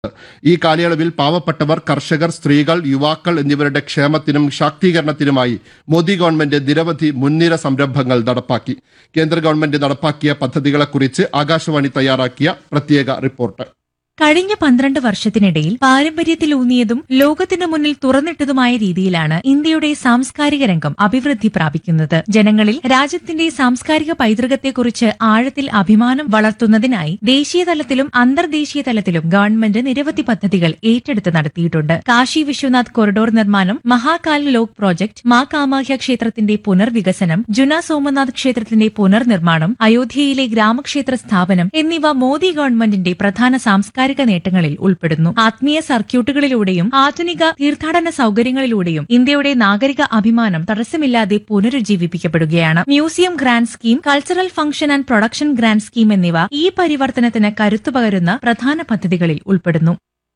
ഈ കാലയളവിൽ പാവപ്പെട്ടവർ കർഷകർ സ്ത്രീകൾ യുവാക്കൾ എന്നിവരുടെ ക്ഷേമത്തിനും ശാക്തീകരണത്തിനുമായി മോദി ഗവൺമെന്റ് നിരവധി മുൻനിര സംരംഭങ്ങൾ നടപ്പാക്കി കേന്ദ്ര ഗവൺമെന്റ് നടപ്പാക്കിയ പദ്ധതികളെക്കുറിച്ച് ആകാശവാണി തയ്യാറാക്കിയ പ്രത്യേക റിപ്പോർട്ട് കഴിഞ്ഞ പന്ത്രണ്ട് വർഷത്തിനിടയിൽ പാരമ്പര്യത്തിലൂന്നിയതും ലോകത്തിനു മുന്നിൽ തുറന്നിട്ടതുമായ രീതിയിലാണ് ഇന്ത്യയുടെ സാംസ്കാരിക രംഗം അഭിവൃദ്ധി പ്രാപിക്കുന്നത് ജനങ്ങളിൽ രാജ്യത്തിന്റെ സാംസ്കാരിക പൈതൃകത്തെക്കുറിച്ച് ആഴത്തിൽ അഭിമാനം വളർത്തുന്നതിനായി ദേശീയ തലത്തിലും അന്തർദേശീയ തലത്തിലും ഗവൺമെന്റ് നിരവധി പദ്ധതികൾ ഏറ്റെടുത്ത് നടത്തിയിട്ടുണ്ട് കാശി വിശ്വനാഥ് കൊറിഡോർ നിർമ്മാണം മഹാകാൽ ലോക് പ്രോജക്ട് മാ കാമാഖ്യ ക്ഷേത്രത്തിന്റെ പുനർവികസനം ജുന സോമനാഥ് ക്ഷേത്രത്തിന്റെ പുനർനിർമ്മാണം അയോധ്യയിലെ ഗ്രാമക്ഷേത്ര സ്ഥാപനം എന്നിവ മോദി ഗവൺമെന്റിന്റെ പ്രധാന സാംസ്കാരിക നേട്ടങ്ങളിൽ ഉൾപ്പെടുന്നു ആത്മീയ സർക്യൂട്ടുകളിലൂടെയും ആധുനിക തീർത്ഥാടന സൗകര്യങ്ങളിലൂടെയും ഇന്ത്യയുടെ നാഗരിക അഭിമാനം തടസ്സമില്ലാതെ പുനരുജ്ജീവിപ്പിക്കപ്പെടുകയാണ് museum grant scheme cultural function and production grant scheme എന്നിവ ഈ പരിവർത്തനത്തിന് കരുത്തു പകരുന്ന പ്രധാന പദ്ധതികളിൽ ഉൾപ്പെടുന്നു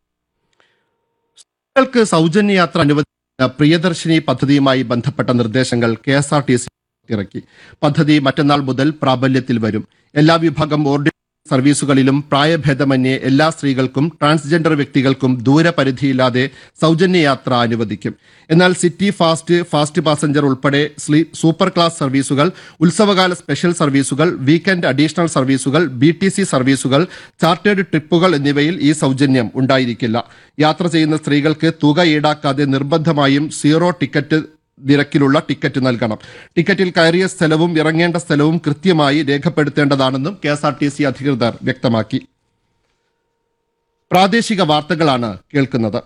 സ്ത്രീകൾക്ക് സൗജന്യ യാത്ര അനുവദിക്കുന്ന പ്രിയദർശിനി പദ്ധതിയുമായി ബന്ധപ്പെട്ട നിർദ്ദേശങ്ങൾ കെ എസ് ആർ ടി സി ഇറക്കി പദ്ധതി മറ്റന്നാൾ മുതൽ പ്രാബല്യത്തിൽ വരും എല്ലാ വിഭാഗം ഓർഡിനറി സർവീസുകളിലും പ്രായഭേദമന്യേ എല്ലാ സ്ത്രീകൾക്കും ട്രാൻസ്ജെൻഡർ വ്യക്തികൾക്കും ദൂരപരിധിയില്ലാതെ സൗജന്യ യാത്ര അനുവദിക്കും എന്നാൽ സിറ്റി ഫാസ്റ്റ് ഫാസ്റ്റ് പാസഞ്ചർ ഉൾപ്പെടെ സ്ലീ- സൂപ്പർ ക്ലാസ് സർവീസുകൾ ഉത്സവകാല സ്പെഷ്യൽ സർവീസുകൾ വീക്കെൻഡ് അഡീഷണൽ സർവീസുകൾ ബി ടി സി സർവീസുകൾ ചാർട്ടേഡ് ട്രിപ്പുകൾ എന്നിവയിൽ ഈ സൗജന്യം ഉണ്ടായിരിക്കില്ല യാത്ര ചെയ്യുന്ന സ്ത്രീകൾക്ക് തുക ഈടാക്കാതെ നിർബന്ധമായും സീറോ ടിക്കറ്റ് നിരക്കിലുള്ള ടിക്കറ്റ് നൽകണം ടിക്കറ്റിൽ കയറിയ സ്ഥലവും ഇറങ്ങേണ്ട സ്ഥലവും കൃത്യമായി രേഖപ്പെടുത്തേണ്ടതാണെന്നും കെ എസ് ആർ ടി സി അധികൃതർ വ്യക്തമാക്കി പ്രാദേശിക വാർത്തകളാണ് കേൾക്കുന്നത്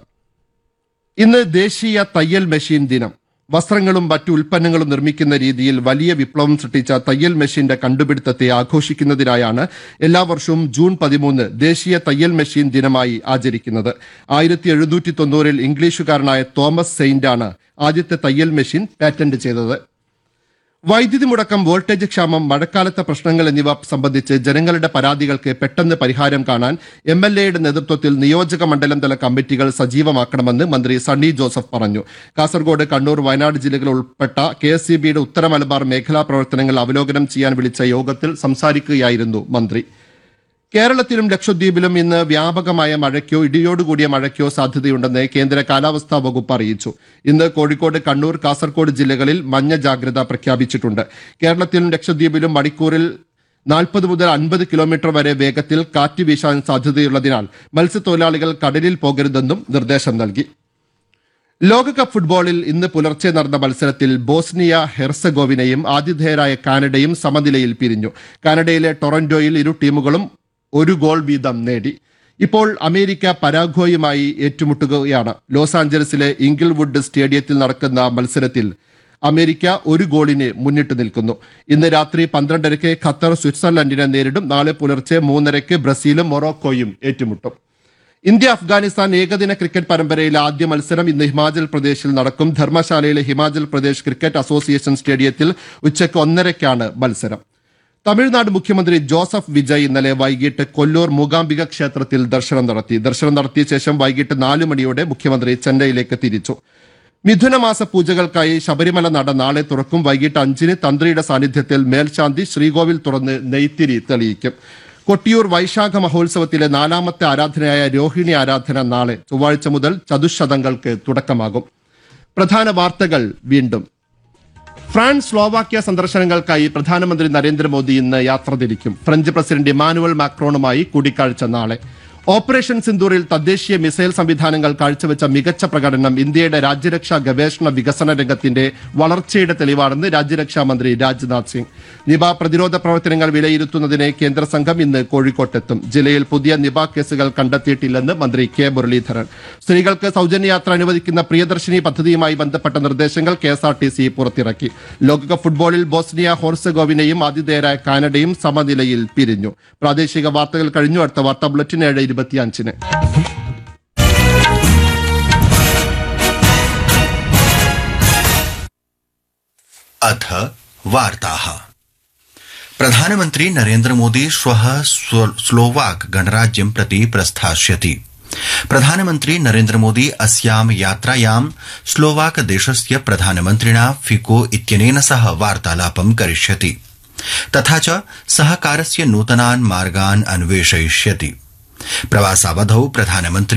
ഇന്ന് ദേശീയ തയ്യൽ മെഷീൻ ദിനം വസ്ത്രങ്ങളും മറ്റു ഉൽപ്പന്നങ്ങളും നിർമ്മിക്കുന്ന രീതിയിൽ വലിയ വിപ്ലവം സൃഷ്ടിച്ച തയ്യൽ മെഷീന്റെ കണ്ടുപിടുത്തത്തെ ആഘോഷിക്കുന്നതിനായാണ് എല്ലാ വർഷവും ജൂൺ പതിമൂന്ന് ദേശീയ തയ്യൽ മെഷീൻ ദിനമായി ആചരിക്കുന്നത് ആയിരത്തി എഴുന്നൂറ്റി തൊണ്ണൂറിൽ ഇംഗ്ലീഷുകാരനായ തോമസ് സെയിന്റാണ് ആദ്യത്തെ തയ്യൽ മെഷീൻ പാറ്റന്റ് ചെയ്തത് വൈദ്യുതി മുടക്കം വോൾട്ടേജ് ക്ഷാമം മഴക്കാലത്തെ പ്രശ്നങ്ങൾ എന്നിവ സംബന്ധിച്ച് ജനങ്ങളുടെ പരാതികൾക്ക് പെട്ടെന്ന് പരിഹാരം കാണാൻ എം എൽ എയുടെ നേതൃത്വത്തിൽ നിയോജക മണ്ഡലം തല കമ്മിറ്റികൾ സജീവമാക്കണമെന്ന് മന്ത്രി സണ്ണി ജോസഫ് പറഞ്ഞു കാസർഗോഡ് കണ്ണൂർ വയനാട് ജില്ലകൾ ഉൾപ്പെട്ട കെ എസ് സി ബിയുടെ ഉത്തര മലബാർ മേഖലാ പ്രവർത്തനങ്ങൾ അവലോകനം ചെയ്യാൻ വിളിച്ച യോഗത്തിൽ സംസാരിക്കുകയായിരുന്നു മന്ത്രി കേരളത്തിലും ലക്ഷദ്വീപിലും ഇന്ന് വ്യാപകമായ മഴയ്ക്കോ ഇടിയോടുകൂടിയ മഴയ്ക്കോ സാധ്യതയുണ്ടെന്ന് കേന്ദ്ര കാലാവസ്ഥാ വകുപ്പ് അറിയിച്ചു ഇന്ന് കോഴിക്കോട് കണ്ണൂർ കാസർഗോഡ് ജില്ലകളിൽ മഞ്ഞ ജാഗ്രത പ്രഖ്യാപിച്ചിട്ടുണ്ട് കേരളത്തിലും ലക്ഷദ്വീപിലും മണിക്കൂറിൽ നാൽപ്പത് മുതൽ അൻപത് കിലോമീറ്റർ വരെ വേഗത്തിൽ കാറ്റ് വീശാൻ സാധ്യതയുള്ളതിനാൽ മത്സ്യത്തൊഴിലാളികൾ കടലിൽ പോകരുതെന്നും നിർദ്ദേശം നൽകി ലോകകപ്പ് ഫുട്ബോളിൽ ഇന്ന് പുലർച്ചെ നടന്ന മത്സരത്തിൽ ബോസ്നിയ ഹെർസഗോവിനയും ആതിഥേയരായ കാനഡയും സമനിലയിൽ പിരിഞ്ഞു കാനഡയിലെ ടൊറന്റോയിൽ ഇരു ടീമുകളും ഒരു ഗോൾ വീതം നേടി ഇപ്പോൾ അമേരിക്ക പരാഗ്വയുമായി ഏറ്റുമുട്ടുകയാണ് ലോസ് ആഞ്ചലസിലെ ഇംഗിൾവുഡ് സ്റ്റേഡിയത്തിൽ നടക്കുന്ന മത്സരത്തിൽ അമേരിക്ക ഒരു ഗോളിന് മുന്നിട്ട് നിൽക്കുന്നു ഇന്ന് രാത്രി പന്ത്രണ്ടരയ്ക്ക് ഖത്തർ സ്വിറ്റ്സർലൻഡിനെ നേരിടും നാളെ പുലർച്ചെ മൂന്നരയ്ക്ക് ബ്രസീലും മൊറോക്കോയും ഏറ്റുമുട്ടും ഇന്ത്യ അഫ്ഗാനിസ്ഥാൻ ഏകദിന ക്രിക്കറ്റ് പരമ്പരയിലെ ആദ്യ മത്സരം ഇന്ന് ഹിമാചൽ പ്രദേശിൽ നടക്കും ധർമ്മശാലയിലെ ഹിമാചൽ പ്രദേശ് ക്രിക്കറ്റ് അസോസിയേഷൻ സ്റ്റേഡിയത്തിൽ ഉച്ചയ്ക്ക് ഒന്നരയ്ക്കാണ് മത്സരം തമിഴ്നാട് മുഖ്യമന്ത്രി ജോസഫ് വിജയ് ഇന്നലെ വൈകിട്ട് കൊല്ലൂർ മൂകാംബിക ക്ഷേത്രത്തിൽ ദർശനം നടത്തി ദർശനം നടത്തിയ ശേഷം വൈകിട്ട് നാല് മണിയോടെ മുഖ്യമന്ത്രി ചെന്നൈയിലേക്ക് തിരിച്ചു മിഥുനമാസ പൂജകൾക്കായി ശബരിമല നട നാളെ തുറക്കും വൈകിട്ട് അഞ്ചിന് തന്ത്രിയുടെ സാന്നിധ്യത്തിൽ മേൽശാന്തി ശ്രീകോവിൽ തുറന്ന് നെയ്ത്തിരി തെളിയിക്കും കൊട്ടിയൂർ വൈശാഖ മഹോത്സവത്തിലെ നാലാമത്തെ ആരാധനയായ രോഹിണി ആരാധന നാളെ ചൊവ്വാഴ്ച മുതൽ ചതുശതങ്ങൾക്ക് തുടക്കമാകും പ്രധാന വാർത്തകൾ വീണ്ടും ഫ്രാൻസ് സ്ലോവാക്യ സന്ദർശനങ്ങൾക്കായി പ്രധാനമന്ത്രി നരേന്ദ്രമോദി ഇന്ന് യാത്ര തിരിക്കും ഫ്രഞ്ച് പ്രസിഡന്റ് ഇമാനുവൽ മാക്രോണുമായി കൂടിക്കാഴ്ച നാളെ ഓപ്പറേഷൻ സിന്ദൂറിൽ തദ്ദേശീയ മിസൈൽ സംവിധാനങ്ങൾ കാഴ്ചവെച്ച മികച്ച പ്രകടനം ഇന്ത്യയുടെ രാജ്യരക്ഷാ ഗവേഷണ വികസന രംഗത്തിന്റെ വളർച്ചയുടെ തെളിവാണെന്ന് രാജ്യരക്ഷാ മന്ത്രി രാജ്നാഥ് സിംഗ് നിപ പ്രതിരോധ പ്രവർത്തനങ്ങൾ വിലയിരുത്തുന്നതിന് കേന്ദ്ര സംഘം ഇന്ന് കോഴിക്കോട്ടെത്തും ജില്ലയിൽ പുതിയ നിപ കേസുകൾ കണ്ടെത്തിയിട്ടില്ലെന്ന് മന്ത്രി കെ മുരളീധരൻ സ്ത്രീകൾക്ക് സൗജന്യ യാത്ര അനുവദിക്കുന്ന പ്രിയദർശിനി പദ്ധതിയുമായി ബന്ധപ്പെട്ട നിർദ്ദേശങ്ങൾ കെ എസ് ആർ ടി സി പുറത്തിറക്കി ലോകകപ്പ് ഫുട്ബോളിൽ ബോസ്നിയ ഹോർസഗോവിനയും ആതിഥേയരായ കാനഡയും സമനിലയിൽ പിരിഞ്ഞു പ്രാദേശിക വാർത്തകൾ കഴിഞ്ഞു അടുത്ത വാർത്താ ബുള്ളറ്റിൻ ഏഴ് ഇരുപത്തിയഞ്ചിന് अथ वार्ताः प्रधानमन्त्री नरेन्द्रमोदी श्वः स्व- स्लोवाक गणराज्यं प्रति प्रस्थास्यति प्रधानमन्त्री नरेन्द्रमोदी अस्यां यात्रायां स्लोवाक देशस्य प्रधानमन्त्रिणा फिको इत्यनेन सह वार्तालापं करिष्यति तथा च सहकारस्य नूतनान् मार्गान् अन्वेषयिष्यति प्रवासावधौ प्रधानमन्त्री